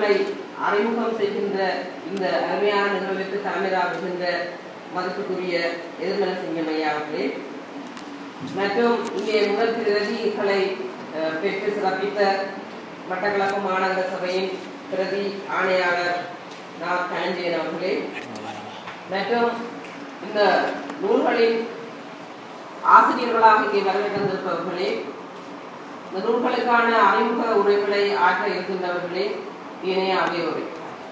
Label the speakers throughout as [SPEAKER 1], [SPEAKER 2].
[SPEAKER 1] உரைகளை அறிமுகம் செய்கின்ற இந்த அருமையான நிகழ்விற்கு தலைமை தாங்குகின்ற மதிப்புக்குரிய எதிர்மலை சிங்கம் ஐயா அவர்களே மற்றும் இங்கே முதல் பிரதிகளை அஹ், பெற்று சிறப்பித்த மட்டக்களப்பு மாநகர சபையின் பிரதி ஆணையாளர் நா கலஞ்சயன் அவர்களே மற்றும் இந்த நூல்களின் ஆசிரியர்களாக இங்கே வருகை தந்திருப்பவர்களே இந்த நூல்களுக்கான அறிமுக உரைகளை ஆற்ற இருக்கின்றவர்களே இணைய அவையோரை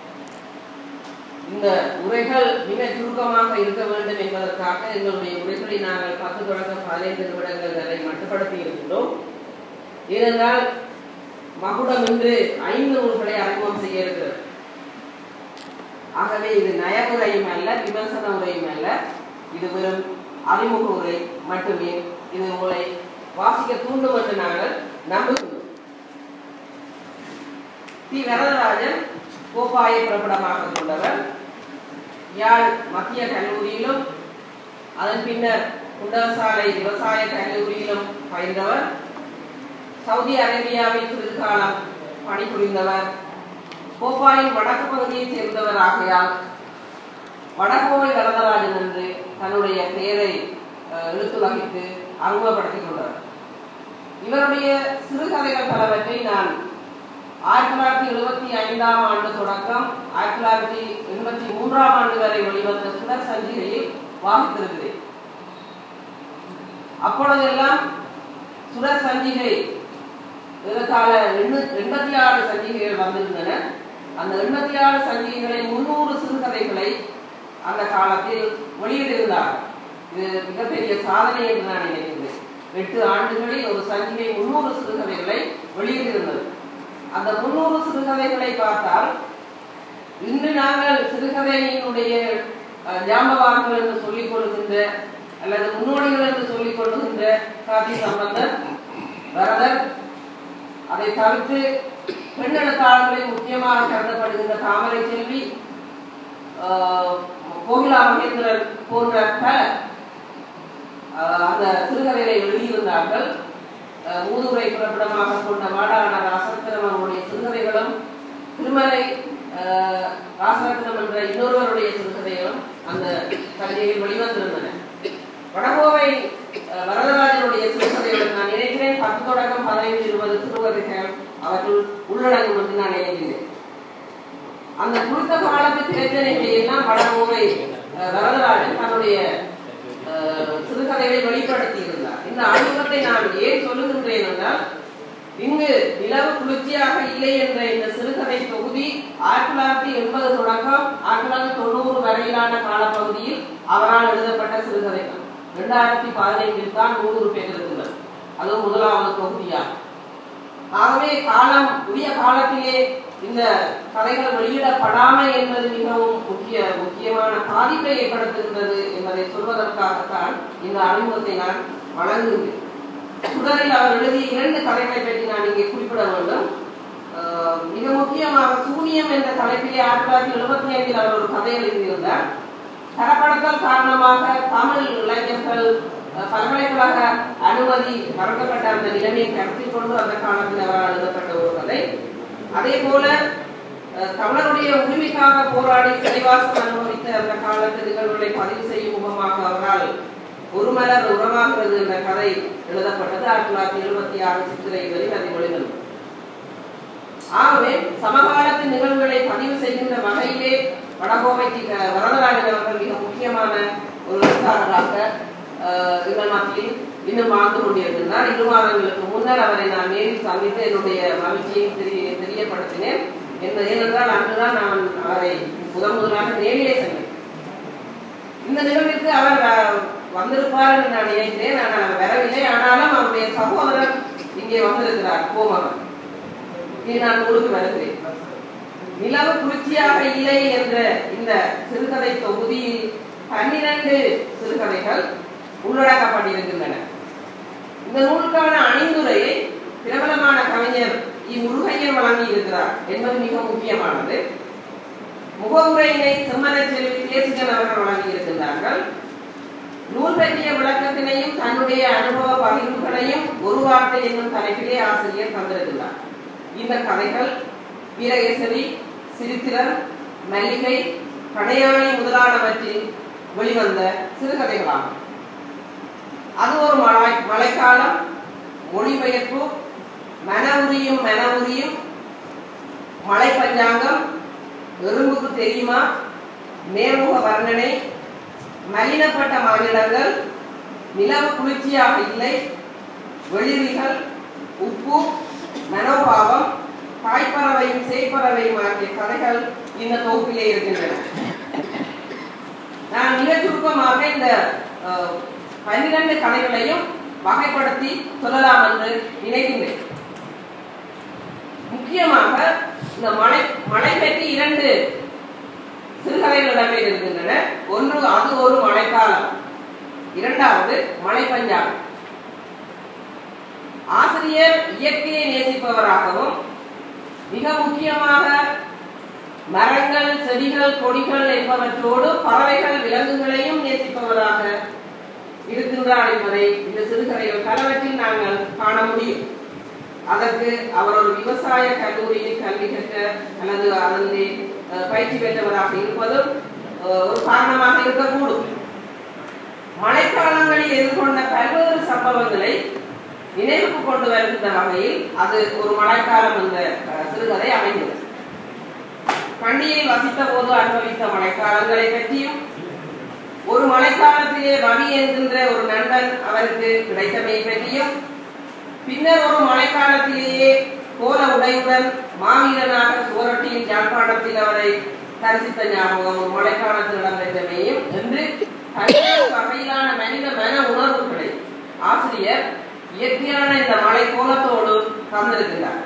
[SPEAKER 1] இந்த உரைகள் மிக சுருக்கமாக இருக்க வேண்டும் என்பதற்காக எங்களுடைய உரைகளை நாங்கள் பத்து தொடக்கம் பதினைந்து நிமிடங்கள் வரை மட்டுப்படுத்தி இருக்கின்றோம் ஏனென்றால் மகுடம் இன்று ஐந்து நூல்களை அறிமுகம் செய்ய இருக்கிறது ஆகவே இது நயவுரையும் அல்ல விமர்சன உரையும் அல்ல இது வெறும் அறிமுக உரை மட்டுமே இது உங்களை வாசிக்க தூண்டும் என்று நாங்கள் நம்புகிறோம் தி வரதராஜன் கோப்பாயை புறப்படமாக கொண்டவர் யாழ் மத்திய கல்லூரியிலும் அதன் பின்னர் குண்டசாலை விவசாய கல்லூரியிலும் பயின்றவர் சவுதி அரேபியாவில் சிறிது காலம் பணிபுரிந்தவர் கோப்பாயின் வடக்கு பகுதியைச் சேர்ந்தவர் ஆகையால் வடகோவை வரதராஜன் என்று தன்னுடைய பெயரை அஹ், எழுத்துலகிட்டு அறிமுகப்படுத்திக் கொண்டார் இவருடைய சிறுகதைகள் பலவற்றை நான் ஆயிரத்தி தொள்ளாயிரத்தி எழுபத்தி ஐந்தாம் ஆண்டு தொடக்கம் ஆயிரத்தி தொள்ளாயிரத்தி எண்பத்தி மூன்றாம் ஆண்டு வரை வெளிவந்த சுடர் சஞ்சிகையில் வாசித்திருக்கிறேன் அப்பொழுதெல்லாம் சுடர் சஞ்சிகை ஏறத்தாழ எண்ணூ- எண்பத்தி ஆறு சஞ்சிகைகள் வந்திருந்தன அந்த எண்பத்தி ஆறு சஞ்சிகைகளை முன்னூறு சிறுகதைகளை அந்த காலத்தில் வெளியிட்டிருந்தார் இது மிகப்பெரிய சாதனை என்று நான் நினைக்கின்றேன் எட்டு ஆண்டுகளில் ஒரு சஞ்சிகை முன்னூறு சிறுகதைகளை வெளியிட்டிருந்தது அந்த முன்னூறு சிறுகதைகளை பார்த்தால் இன்று நாங்கள் சிறுகதையினுடைய அஹ், ஜாம்பவான்கள் என்று சொல்லிக் கொள்கின்ற அல்லது முன்னோடிகள் என்று சொல்லிக் கொள்கின்ற காதி சம்பந்தர் வரதர் அதை தவிர்த்து பெண் எழுத்தாளர்களில் முக்கியமாக கருதப்படுகின்ற தாமரை செல்வி ஆஹ், கோகிலா மகேந்திரன் போன்ற பலர் ஆஹ், அந்த சிறுகதைகளை எழுதியிருந்தார்கள் ஆஹ், ஊதுரை புறப்படமாக கொண்ட வாடான ராசரத்னம் அவருடைய சிறுகதைகளும் திருமலை ஆஹ், ராசரத்னம் என்ற இன்னொருவருடைய சிறுகதைகளும் அந்த கவிதையில் வெளிவந்திருந்தன வடகோவை அஹ், வரதராஜனுடைய சிறுகதையுடன் நான் நினைக்கிறேன் பத்து தொடக்கம் பதினைந்து இருபது சிறுகதைகள் அவற்றுள் உள்ளடங்கும் என்று நான் நினைக்கிறேன் அந்த குறித்த காலத்து பிரச்சனைகளை எல்லாம் வடகோவை அஹ், வரதராஜன் தன்னுடைய அஹ், சிறுகதைகளை வெளிப்படுத்தி இருந்தார் இந்த அறிமுகத்தை நான் ஏன் சொல்லுகின்றேன் என்றால் இங்கு நிலவு குளிர்ச்சியாக இல்லை என்ற இந்த சிறுகதை தொகுதி ஆயிரத்தி தொள்ளாயிரத்தி எண்பது தொடக்கம் ஆயிரத்தி தொள்ளாயிரத்தி தொண்ணூறு வரையிலான காலப்பகுதியில் அவரால் எழுதப்பட்ட சிறுகதைகள் இரண்டாயிரத்தி பதினைந்தில் தான் நூறு பெற்றிருக்கிறது அதுவும் முதலாவது தொகுதியாகும் ஆகவே காலம் உரிய காலத்திலே இந்த கதைகள் வெளியிடப்படாமை என்பது மிகவும் முக்கிய முக்கியமான பாதிப்பை ஏற்படுத்துகின்றது என்பதை சொல்வதற்காகத்தான் இந்த அறிமுகத்தை நான் வழங்குகின்றேன் சுடரில் அவர் எழுதிய இரண்டு கதைகளை பற்றி நான் இங்கே குறிப்பிட வேண்டும் ஆஹ் மிக முக்கியமாக சூனியம் என்ற தலைப்பிலே ஆயிரத்தி தொள்ளாயிரத்தி எழுபத்தி ஐந்தில் அவர் ஒரு கதை எழுதியிருந்தார் தரப்படுத்தல் காரணமாக தமிழ் இளைஞர்கள் அஹ், பல்கலைக்கழக அனுமதி மறக்கப்பட்ட அந்த நிலைமையை கருத்தில் கொண்டு அந்த காலத்தில் அவரால் எழுதப்பட்ட ஒரு கதை அதே போல அஹ், தமிழருடைய உரிமைக்காக போராடி சிறைவாசம் அனுபவித்த அந்த காலத்து நிகழ்வுகளை பதிவு செய்யும் முகமாக அவரால் ஒரு மலர் உரமாகிறது என்ற கதை எழுதப்பட்டது ஆயிரத்தி தொள்ளாயிரத்தி எழுபத்தி ஆறு சித்திரை வெளிவதி வெளிவந்தது ஆகவே சமகாலத்து நிகழ்வுகளை பதிவு செய்கின்ற வகையிலே வடகோவைக்கு அஹ், வரதராஜன் அவர்கள் மிக முக்கியமான ஒரு எழுத்தாளராக அஹ், எங்கள் மத்தியில் இன்னும் வாழ்ந்து கொண்டிருக்கின்றார் இரு மாதங்களுக்கு முன்னர் அவரை நான் நேரில் சந்தித்து என்னுடைய மகிழ்ச்சியை தெரிய தெரியப்படுத்தினேன் என்ன ஏனென்றால் அன்றுதான் நான் அவரை முதன் முதலாக நேரிலே சென்றேன் இந்த நிகழ்விற்கு அவர் அஹ், வந்திருப்பார் என்று நான் நினைக்கிறேன் ஆனால் அவர் வரவில்லை ஆனாலும் அவருடைய சகோதரர் இங்கே வந்திருக்கிறார் கோமகன் இனி நான் உங்களுக்கு வருகிறேன் நிலவு குளிர்ச்சியாக இல்லை என்ற இந்த சிறுகதை தொகுதியில் பன்னிரண்டு சிறுகதைகள் உள்ளடக்கப்பட்டிருக்கின்றன இந்த நூலுக்கான அணிந்துரையை பிரபலமான கவிஞர் இ முருகையன் வழங்கி இருக்கிறார் என்பது மிக முக்கியமானது முகவுரையினை செம்மன செல்வி தேசிகன் அவர்கள் வழங்கி இருக்கின்றார்கள் நூல் பற்றிய விளக்கத்தினையும் தன்னுடைய அனுபவ பகிர்வுகளையும் ஒரு வார்த்தை என்னும் தலைப்பிலே ஆசிரியர் தந்திருக்கிறார் இந்த கதைகள் வீரகேசரி சிரித்திரன் மல்லிகை கடையாணி முதலானவற்றில் வெளிவந்த சிறுகதைகளாகும் அது ஒரு மழை மழைக்காலம் மொழிபெயர்ப்பு மன உரியும் மன உரியும் மழை பஞ்சாங்கம் எறும்புக்கு தெரியுமா நேர்முக வர்ணனை மலினப்பட்ட மாநிலங்கள் நிலவு குளிர்ச்சியாக இல்லை வெளிரிகள் உப்பு மனோபாவம் தாய்ப்பறவையும் சேய்ப்பறவையும் ஆகிய கதைகள் இந்த தொகுப்பிலே இருக்கின்றன நான் மிக சுருக்கமாக இந்த அஹ், பன்னிரண்டு கதைகளையும் வகைப்படுத்தி சொல்லலாம் என்று நினைக்கின்றேன் முக்கியமாக இந்த மழை மழை பற்றி இரண்டு சிறுகதைகள் இடம்பெற்று இருக்கின்றன ஒன்று அது ஒரு மழைக்காலம் இரண்டாவது மழை பஞ்சாபம் ஆசிரியர் இயற்கையை நேசிப்பவராகவும் மிக முக்கியமாக மரங்கள் செடிகள் கொடிகள் என்பவற்றோடு பறவைகள் விலங்குகளையும் நேசிப்பவராக இருக்கின்றார் என்பதை இந்த சிறுகதைகள் பலவற்றில் நாங்கள் காண முடியும் அதற்கு அவர் ஒரு விவசாய கல்லூரியில் கல்வி கற்ற அல்லது அதிலே அஹ், பயிற்சி பெற்றவராக இருப்பதும் அஹ், ஒரு காரணமாக இருக்கக்கூடும் மழைக்காலங்களில் எதிர்கொண்ட பல்வேறு சம்பவங்களை நினைவுக்கு கொண்டு வருகின்ற வகையில் அது ஒரு மழைக்காலம் என்ற அஹ், சிறுகதை அமைந்தது கண்டியில் வசித்த போது அனுபவித்த மழைக்காலங்களை பற்றியும் ஒரு மழைக்காலத்திலே ரவி என்கின்ற ஒரு நண்பன் அவருக்கு கிடைத்தமை பற்றியும் பின்னர் ஒரு மழைக்காலத்திலேயே கோல உடையுடன் மாவீரனாக சுவரொட்டியின் யாழ்ப்பாணத்தில் அவரை தரிசித்த ஞாபகம் ஒரு மழைக்காலத்தில் இடம்பெற்றமையும் என்று பல்வேறு வகையிலான மனித மன உணர்வுகளை ஆசிரியர் இயற்கையான இந்த மலை கோலத்தோடு தந்திருக்கிறார்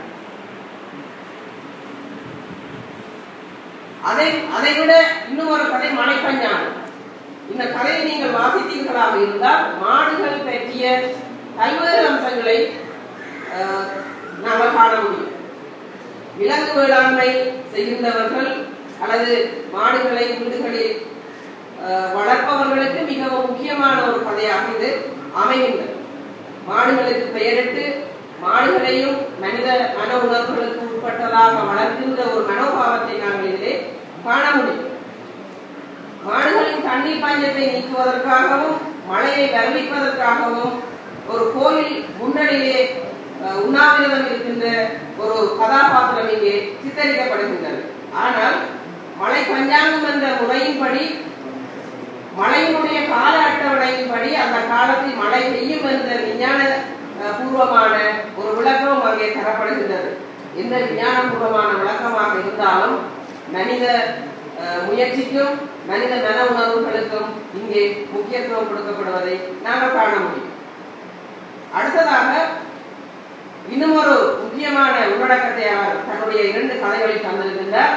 [SPEAKER 1] அதை அதை விட இன்னும் ஒரு கதை மலைப்பஞ்சானம் இந்த கதையை நீங்கள் வாசித்தீர்களாக இருந்தால் மாடுகள் பற்றிய பல்வேறு அம்சங்களை அஹ், நாங்கள் காண முடியும் விலங்கு வேளாண்மை செய்கின்றவர்கள் அல்லது மாடுகளை வீடுகளில் அஹ், வளர்ப்பவர்களுக்கு மிகவும் முக்கியமான ஒரு கதையாக இது அமைகின்றது மாடுகளுக்கு பெயரிட்டு மாடுகளையும் மனித மன உணர்வுகளுக்கு உட்பட்டதாக வளர்க்கின்ற ஒரு மனோபாவத்தை நாங்கள் இதிலே காண முடியும் மாடுகளின் தண்ணீர் பஞ்சத்தை நீக்குவதற்காகவும் மழையை வருவிப்பதற்காகவும் ஒரு கோயில் முன்னணியிலே அஹ், உண்ணாவிரதம் இருக்கின்ற ஒரு கதாபாத்திரம் இங்கே சித்தரிக்கப்படுகின்றது ஆனால் மழை பஞ்சாங்கம் என்ற முறையின்படி மழையினுடைய கால அட்டவணையின்படி அந்த காலத்தில் மழை பெய்யும் என்ற விஞ்ஞான அஹ், பூர்வமான ஒரு விளக்கம் அங்கே தரப்படுகின்றது எந்த விஞ்ஞானபூர்வமான விளக்கமாக இருந்தாலும் மனித அஹ், முயற்சிக்கும் மனித மன உணர்வுகளுக்கும் இங்கே முக்கியத்துவம் கொடுக்கப்படுவதை நாங்கள் காண முடியும் அடுத்ததாக இன்னும் ஒரு முக்கியமான உள்ளடக்கத்தை அவர் தன்னுடைய இரண்டு கதைகளில் தந்திருக்கின்றார்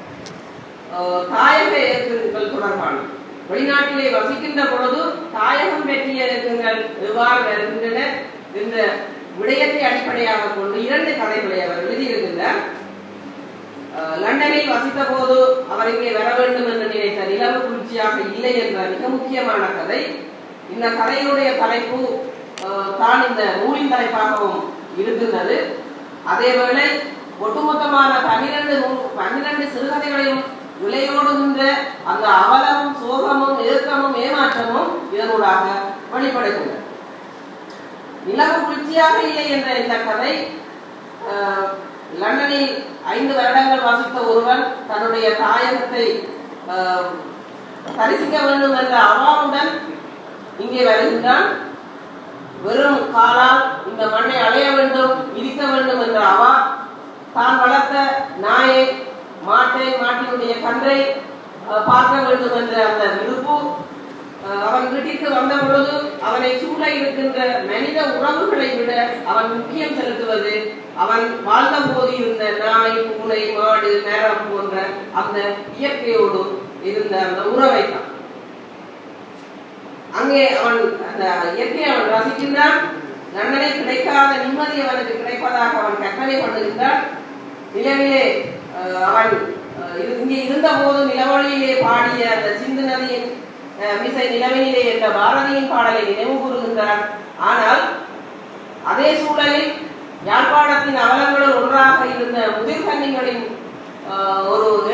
[SPEAKER 1] அஹ், தாயக இயக்கங்கள் தொடர்பான வெளிநாட்டிலே வசிக்கின்ற பொழுது தாயகம் பற்றிய இயக்கங்கள் எவ்வாறு வருகின்றன என்ற விடயத்தை அடிப்படையாக கொண்டு இரண்டு கதைகளை அவர் எழுதியிருக்கின்றார் அஹ், லண்டனில் வசித்த போது அவர் இங்கே வர வேண்டும் என்று நினைத்த நிலவு குளிர்ச்சியாக இல்லை என்ற மிக முக்கியமான கதை இந்த கதையினுடைய தலைப்பு அஹ், தான் இந்த நூலின் தலைப்பாகவும் இருக்கின்றது அதேவேளை ஒட்டுமொத்தமான பன்னிரண்டு நூல் பன்னிரண்டு சிறுகதைகளையும் விளையோடுகின்ற அந்த அவலமும் சோகமும் ஏக்கமும் ஏமாற்றமும் இதனூடாக வெளிப்படுகின்றன நிலவு குளிர்ச்சியாக இல்லை என்ற இந்த கதை அஹ், லண்டனில் ஐந்து வருடங்கள் வசித்த ஒருவன் தன்னுடைய தாயகத்தை அஹ், தரிசிக்க வேண்டும் என்ற அவாவுடன் இங்கே வருகின்றான் வெறும் காலால் இந்த மண்ணை அடைய வேண்டும் மிதிக்க வேண்டும் என்ற அவா தான் வளர்த்த நாயை மாட்டை மாட்டினுடைய கன்றை அஹ், பார்க்க வேண்டும் என்ற அந்த விருப்பு அஹ், அவன் வீட்டிற்கு வந்த பொழுது அவனை சூழ இருக்கின்ற மனித உறவுகளை விட அவன் முக்கியம் செலுத்துவது அவன் வாழ்ந்த போது இருந்த நாய் பூனை மாடு நேரம் போன்ற அந்த இயற்கையோடு இருந்த அந்த உறவை தான் அங்கே அவன் அந்த இயற்கையை அவன் ரசிக்கின்றான் நன்னனை கிடைக்காத நிம்மதி அவனுக்கு கிடைப்பதாக அவன் கற்பனை பண்ணுகின்றான் நிலவிலே அஹ், அவன் அஹ், இரு- இங்கே இருந்த போது நிலவொளியிலே பாடிய அந்த சிந்து நதியின் அஹ், மிசை நிலவினிலே என்ற பாரதியின் பாடலை நினைவு கூறுகின்றான் ஆனால் அதே சூழலில் யாழ்ப்பாணத்தின் அவலங்களுள் ஒன்றாக இருந்த முதிர்கன்னிகளின் ஆஹ், ஒரு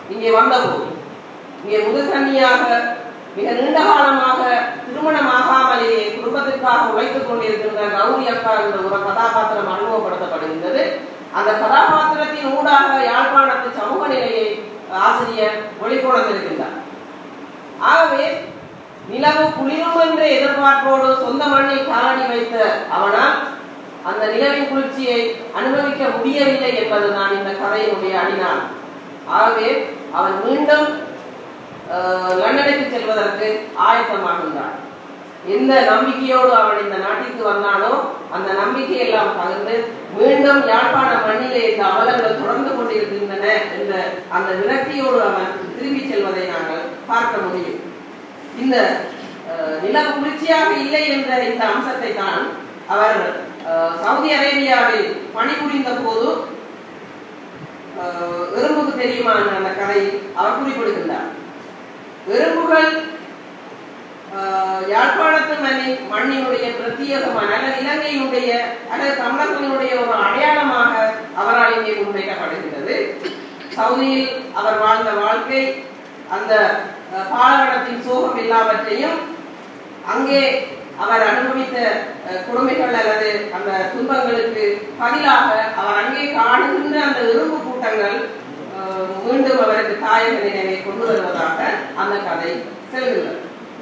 [SPEAKER 1] இங்கே வந்தபோது இங்கே முதுகன்னியாக மிக நீண்ட காலமாக திருமணமாகாமலேயே குடும்பத்திற்காக உழைத்துக் கொண்டிருக்கின்ற கௌரி அக்கா என்ற ஒரு கதாபாத்திரம் அறிமுகப்படுத்தப்படுகின்றது அந்த கதாபாத்திரத்தின் ஊடாக யாழ்ப்பாணத்து சமூக நிலையை ஆசிரியர் வெளிக்கொணர்ந்திருக்கின்றார் ஆகவே நிலவு குளிரும் என்ற எதிர்பார்ப்போடு சொந்த மண்ணில் காலடி வைத்த அவனால் அந்த நிலவின் குளிர்ச்சியை அனுபவிக்க முடியவில்லை என்பதுதான் இந்த கதையினுடைய அடிநாள் ஆகவே அவன் மீண்டும் அஹ், லண்டனுக்கு செல்வதற்கு ஆயத்தமாகின்றான் எந்த நம்பிக்கையோடு அவன் இந்த நாட்டிற்கு வந்தானோ அந்த நம்பிக்கையெல்லாம் பகிர்ந்து மீண்டும் யாழ்ப்பாண மண்ணிலே இந்த அவலங்கள் தொடர்ந்து கொண்டிருக்கின்றன என்ற அந்த விரக்தியோடு அவன் திரும்பி செல்வதை நாங்கள் பார்க்க முடியும் இந்த அஹ், நிலவு குளிர்ச்சியாக இல்லை என்ற இந்த அம்சத்தை தான் அவர் அஹ், சவுதி அரேபியாவில் பணிபுரிந்த போது அஹ், எறும்புக்கு தெரியுமா என்ற அந்த கதையில் அவர் குறிப்பிடுகின்றார் எறும்புகள் ஆஹ் யாழ்ப்பாணத்து மண்ணி மண்ணினுடைய பிரத்யேகமான அல்லது இலங்கையினுடைய அல்லது தமிழர்களுடைய ஒரு அடையாளமாக அவரால் இங்கே முன்வைக்கப்படுகின்றது சவுதியில் அவர் வாழ்ந்த வாழ்க்கை அந்த அஹ், பாலகடத்தின் சோகம் எல்லாவற்றையும் அங்கே அவர் அனுபவித்த அஹ், கொடுமைகள் அல்லது அந்த துன்பங்களுக்கு பதிலாக அவர் அங்கே காணுகின்ற அந்த எறும்பு கூட்டங்கள் அஹ், மீண்டும் அவருக்கு தாயக நினைவை கொண்டு வருவதாக அந்த கதை செல்கிறது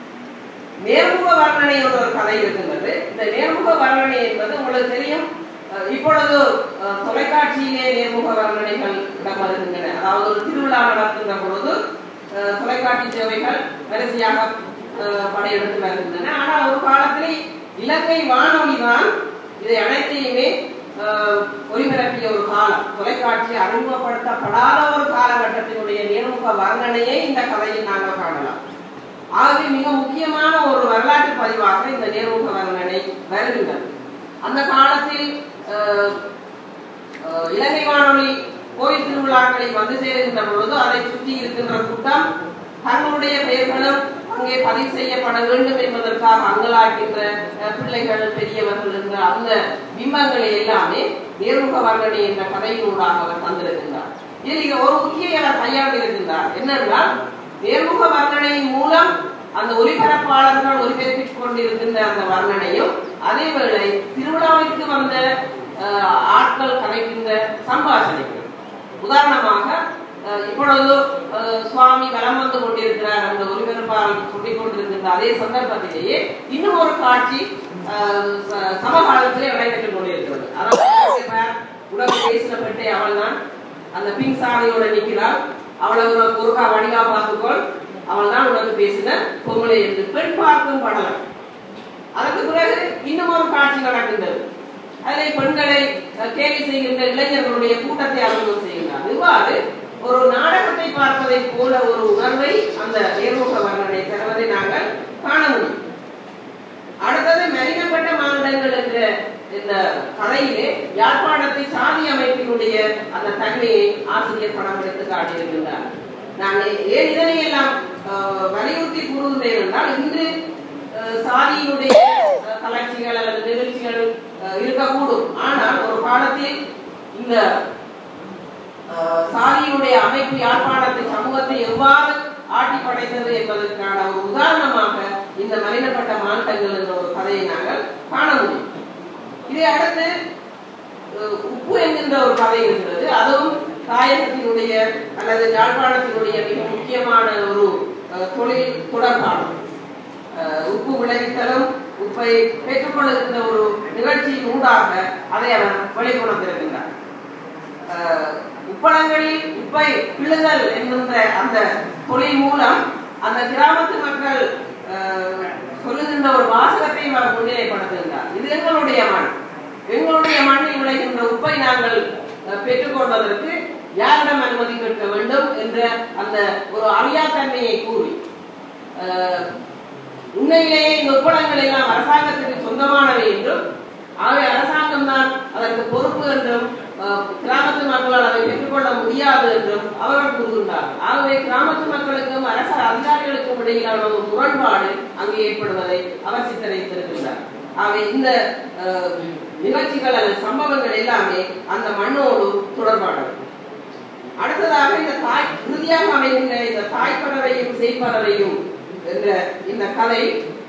[SPEAKER 1] நேர்முக வர்ணனை என்ற ஒரு கதை இருக்கின்றது இந்த நேர்முக வர்ணனை என்பது உங்களுக்கு தெரியும் அஹ், இப்பொழுது அஹ், தொலைக்காட்சியிலே நேர்முக வர்ணனைகள் இடம் வருகின்றன அதாவது ஒரு திருவிழா நடக்கின்ற பொழுது அஹ், தொலைக்காட்சி சேவைகள் வரிசையாக அஹ், படையெடுத்து வருகின்றன ஆனால் ஒரு காலத்திலே இலங்கை வானொலி தான் இதை அனைத்தையுமே அஹ், ஒளிபரப்பிய ஒரு காலம் தொலைக்காட்சி அறிமுகப்படுத்தப்படாத ஒரு காலகட்டத்தினுடைய நேர்முக வர்ணனையை இந்த கதையில் நாங்கள் காணலாம் ஆகவே மிக முக்கியமான ஒரு வரலாற்று பதிவாக இந்த நேர்முக வர்ணனை வருகின்றது அந்த காலத்தில் அஹ், அஹ், இலங்கை வானொலி கோயில் திருவிழாக்களில் வந்து சேருகின்ற பொழுது அதை சுற்றி இருக்கின்ற கூட்டம் தங்களுடைய பெயர்களும் அங்கே பதிவு செய்யப்பட வேண்டும் என்பதற்காக அங்கலாக்கின்ற அஹ், பிள்ளைகள் பெரியவர்கள் என்ற அந்த பிம்பங்களை எல்லாமே நேர்முக வர்ணனை என்ற கதையினூடாக அவர் தந்திருக்கின்றார் இதில் ஒரு முக்கிய அவர் கையாண்டு இருக்கின்றார் என்னென்றால் நேர்முக வர்ணனையின் மூலம் அந்த ஒலிபரப்பாளர்கள் ஒலிபரப்பிக் கொண்டிருக்கின்ற அந்த வர்ணனையும் அதேவேளை திருவிழாவிற்கு வந்த அஹ், ஆட்கள் கலைக்கின்ற சம்பாஷணைகள் உதாரணமாக அஹ், இப்பொழுது அஹ், சுவாமி வலம் வந்து கொண்டிருக்கிறார் அந்த ஒலிபரப்பாளர் சொல்லிக் கொண்டிருக்கின்ற அதே சந்தர்ப்பத்திலேயே இன்னும் ஒரு காட்சி அஹ், ச- சமகாலத்திலே நடைபெற்றுக் கொண்டிருக்கிறது அதாவது பார், உலக பேசின பெட்டை அவள் தான் அந்த பின் சாலையோட நிற்கிறாள் அவளை ஒரு ஒருக்கா வடிவா பார்த்துக்கொள் அவள் தான் உனக்கு பேசின பொம்பளை என்று பெண் பார்க்கும் படலம் அதற்கு பிறகு இன்னும் ஒரு காட்சி நடக்கின்றது அதில் பெண்களை அஹ், கேலி செய்கின்ற இளைஞர்களுடைய கூட்டத்தை அறிமுகம் செய்கின்றார் இவ்வாறு ஒரு நாடகத்தை பார்ப்பதை போல ஒரு உணர்வை அந்த நேர்முக வர்ணனை தருவதை நாங்கள் காண முடியும் அடுத்தது மரினப்பட்ட மாநிலங்கள் என்ற இந்த கதையிலே யாழ்ப்பாணத்தை சாதி அமைப்பினுடைய அந்த தன்மையை ஆசிரியர் படம் எடுத்து காட்டியிருக்கின்றார் நான் ஏன் இதனை எல்லாம் அஹ், வலியுறுத்தி கூறுகின்றேன் என்றால் இன்று அஹ், சாதியினுடைய அஹ், தளர்ச்சிகள் அல்லது நிகழ்ச்சிகள் அஹ், இருக்கக்கூடும் ஆனால் ஒரு காலத்தில் இந்த அஹ், சாதியினுடைய அமைப்பு யாழ்ப்பாணத்தை சமூகத்தை எவ்வாறு ஆட்டி படைத்தது என்பதற்கான ஒரு உதாரணமாக இந்த மலினப்பட்ட மாநிலங்கள் என்ற ஒரு கதையை நாங்கள் காண முடியும் இதை அடுத்து அஹ், உப்பு என்கின்ற ஒரு கதை இருக்கிறது அதுவும் தாயகத்தினுடைய அல்லது யாழ்ப்பாணத்தினுடைய மிக முக்கியமான ஒரு அஹ், தொழில் தொடர்பானது அஹ், உப்பு விளைவித்தலும் உப்பை பெற்றுக்கொள்ளுகின்ற ஒரு நிகழ்ச்சியின் ஊடாக அதை அவர் வெளிக்கொணர்ந்திருக்கின்றார் அஹ், உப்பளங்களில் உப்பை பிழுதல் என்கின்ற அந்த தொழில் மூலம் அந்த கிராமத்து மக்கள் அஹ், சொல்லுகின்ற ஒரு வாசகத்தை அவர் முன்னிலைப்படுத்துகின்றார் இது எங்களுடைய மண் எங்களுடைய மண்ணில் விளைகின்ற உப்பை நாங்கள் அஹ், பெற்றுக்கொள்வதற்கு யாரிடம் அனுமதி கேட்க வேண்டும் என்ற அந்த ஒரு அறியாத்தன்மையை கூறி அஹ், உண்மையிலேயே இந்த ஒப்படங்கள் எல்லாம் அரசாங்கத்திற்கு சொந்தமானவை என்றும் ஆகவே அரசாங்கம் தான் அதற்கு பொறுப்பு என்றும் அஹ், கிராமத்து மக்களால் அதை பெற்றுக்கொள்ள முடியாது என்றும் அவர்கள் கூறுகின்றார் ஆகவே கிராமத்து மக்களுக்கும் அரசு அதிகாரிகளுக்கும் இடையிலான ஒரு முரண்பாடு அங்கே ஏற்படுவதை அவர் சித்தரித்திருக்கின்றார் ஆகவே இந்த அஹ், நிகழ்ச்சிகள் அல்லது சம்பவங்கள் எல்லாமே அந்த மண்ணோடு தொடர்பானது அடுத்ததாக இந்த தாய் இறுதியாக இறுதியாக அமைகின்ற இந்த தாய்ப்பறவையும் செய்ப்பறவையும் என்ற இந்த கதை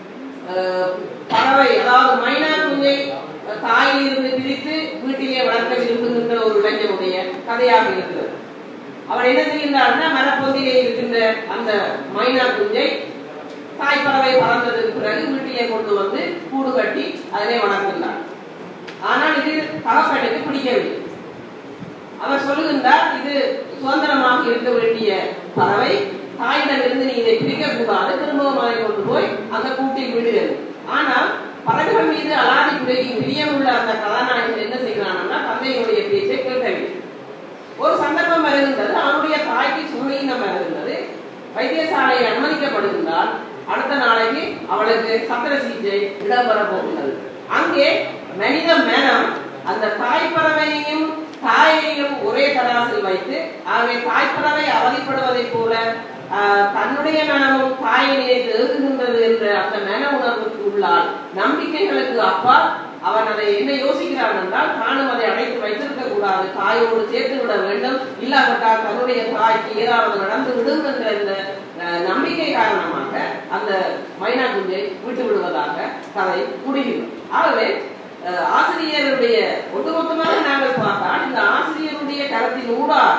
[SPEAKER 1] அஹ், பறவை அதாவது மைனா குஞ்சை அஹ், தாயிலிருந்து பிரித்து வீட்டிலே வளர்க்க விரும்புகின்ற ஒரு இளைஞனுடைய கதையாக இருக்கிறது அவர் என்ன செய்கின்றார்னா மரப்பொந்திலே இருக்கின்ற அந்த மைனா குஞ்சை தாய்ப்பறவை பறந்ததுக்கு பிறகு வீட்டிலே கொண்டு வந்து கூடு கட்டி அதிலே வளர்க்கின்றார் ஆனால் இது தகப்பனுக்கு பிடிக்கவில்லை அவர் சொல்லுகின்றார் இது சுதந்திரமாக இருக்க வேண்டிய பறவை தாயிடமிருந்து நீ இதை பிரிக்க கூடாது திரும்பவும் அதை கொண்டு போய் அந்த கூட்டில் விடுகிறது ஆனால் பறவைகள் மீது அலாதி பிரியம் பிரியமுள்ள அந்த கதாநாயகன் என்ன செய்கிறான்னா தந்தையினுடைய பேச்சை கேட்கவில்லை ஒரு சந்தர்ப்பம் வருகின்றது அவனுடைய தாய்க்கு சுமையினம் வருகின்றது வைத்தியசாலையில் அனுமதிக்கப்படுகின்றால் அடுத்த நாளைக்கு அவளுக்கு சத்திர சிகிச்சை இடம்பெற போகின்றது அங்கே மனித மனம் அந்த தாய்ப்பறவையையும் தாயையும் ஒரே தராசில் வைத்து ஆகவே தாய்ப்பறவை அவதிப்படுவதைப் போல ஆஹ், தன்னுடைய மனமும் தாயை நினைத்து ஏகுகின்றது என்ற அந்த மன உணர்வுக்கு உள்ளால் நம்பிக்கைகளுக்கு அப்பால் அவன் அதை என்ன யோசிக்கிறான் என்றால் தானும் அதை அடைத்து வைத்திருக்க கூடாது தாயோடு சேர்த்து விட வேண்டும் இல்லாவிட்டால் தன்னுடைய தாய்க்கு ஏதாவது நடந்து விடும் என்ற இந்த அஹ், நம்பிக்கை காரணமாக அந்த மைனா குஞ்சை விட்டு விடுவதாக கதை முடிகிறது ஆகவே அஹ், ஆசிரியருடைய ஒட்டுமொத்தமாக நாங்கள் பார்த்தால் இந்த ஆசிரியருடைய கருத்தின் ஊடாக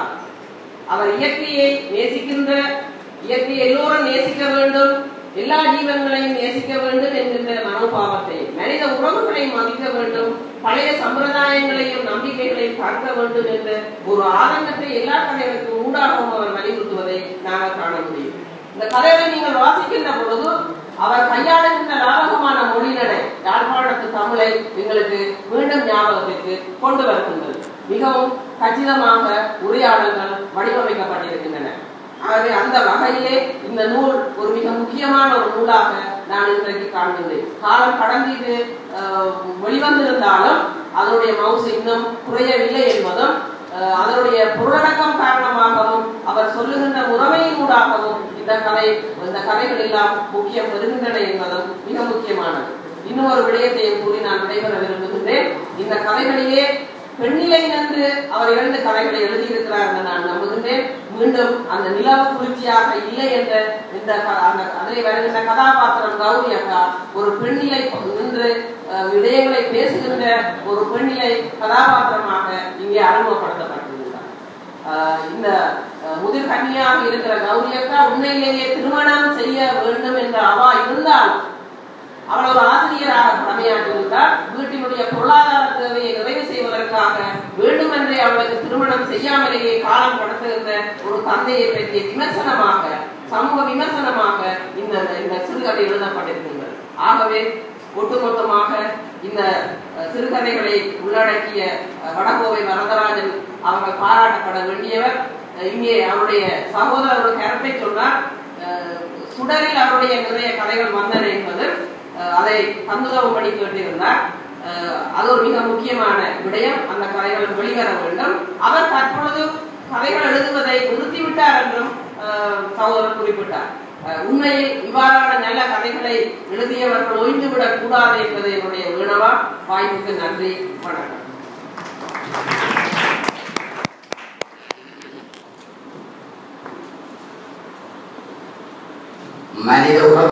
[SPEAKER 1] அவர் இயற்கையை நேசிக்கின்ற இயற்கையை எல்லோரும் நேசிக்க வேண்டும் எல்லா ஜீவன்களையும் நேசிக்க வேண்டும் என்கின்ற மனோபாவத்தை மனித உறவுகளை மதிக்க வேண்டும் பழைய சம்பிரதாயங்களையும் நம்பிக்கைகளையும் காக்க வேண்டும் என்ற ஒரு ஆதங்கத்தை எல்லா கதைகளுக்கும் ஊடாகவும் அவர் வலியுறுத்துவதை நாங்கள் காண முடியும் இந்த கதைகளை நீங்கள் வாசிக்கின்ற பொழுது அவர் கையாளுகின்ற லாபகமான மொழிநடை யாழ்ப்பாணத்து தமிழை எங்களுக்கு மீண்டும் ஞாபகத்திற்கு கொண்டு வருகின்றது மிகவும் கச்சிதமாக உரையாடல்கள் வடிவமைக்கப்பட்டிருக்கின்றன ஆகவே அந்த வகையிலே இந்த நூல் ஒரு மிக முக்கியமான ஒரு நூலாக நான் இன்றைக்கு காண்கின்றேன் காலம் கடந்து இது அஹ், வெளிவந்திருந்தாலும் அதனுடைய மவுசு இன்னும் குறையவில்லை என்பதும் அஹ், அதனுடைய பொருளடக்கம் காரணமாகவும் அவர் சொல்லுகின்ற முறைமையினூடாகவும் இந்த கதை இந்த கதைகள் எல்லாம் முக்கியம் பெறுகின்றன என்பதும் மிக முக்கியமானது இன்னும் ஒரு விடயத்தையும் கூறி நான் விடைபெற விரும்புகின்றேன் இந்த கதைகளிலே பெண்ணிலை நின்று அவர் இரண்டு கதைகளை எழுதியிருக்கிறார் என்று நான் நம்புகின்றேன் மீண்டும் அந்த நிலவு குளிர்ச்சியாக இல்லை என்ற இந்த க- அந்த அதிலே வருகின்ற கதாபாத்திரம் கௌரி அக்கா ஒரு பெண்ணிலை நின்று அஹ், விடயங்களை பேசுகின்ற ஒரு பெண்ணிலை கதாபாத்திரமாக இங்கே அறிமுகப்படுத்தப்பட்டிருக்கிறார் ஆஹ் இந்த அஹ், முதிர் கன்னியாக இருக்கிற கௌரி அக்கா உண்மையிலேயே திருமணம் செய்ய வேண்டும் என்ற அவா இருந்தால் அவள் ஒரு ஆசிரியராக கடமையாற்றியிருந்தார் வீட்டினுடைய பொருளாதார தேவையை நிறைவு செய்வதற்காக வேண்டுமென்றே அவளுக்கு திருமணம் செய்யாமலேயே காலம் கடத்துகின்ற ஒரு தந்தையை பற்றிய விமர்சனமாக சமூக விமர்சனமாக இந்த இந்த சிறுகதை எழுதப்பட்டிருக்கின்றது ஆகவே ஒட்டுமொத்தமாக இந்த அஹ், சிறுகதைகளை உள்ளடக்கிய அஹ், வடகோவை வரதராஜன் அவர்கள் பாராட்டப்பட வேண்டியவர் அஹ், இங்கே அவருடைய சகோதரர் ஒரு கருத்தை சொன்னார் அஹ், சுடரில் அவருடைய நிறைய கதைகள் வந்தன என்பது அஹ், அதை தந்துதவும்படி கேட்டிருந்தார் அஹ், அது ஒரு மிக முக்கியமான விடயம் அந்த கதைகள் வெளிவர வேண்டும் அவர் தற்பொழுது கதைகள் எழுதுவதை நிறுத்திவிட்டார் என்றும் அஹ், சகோதரர் குறிப்பிட்டார் அஹ், உண்மையில் இவ்வாறான நல்ல கதைகளை எழுதியவர்கள் ஓய்ந்துவிடக் கூடாது என்பது என்னுடைய வினவா வாய்ப்புக்கு நன்றி வணக்கம்
[SPEAKER 2] மனித உறவு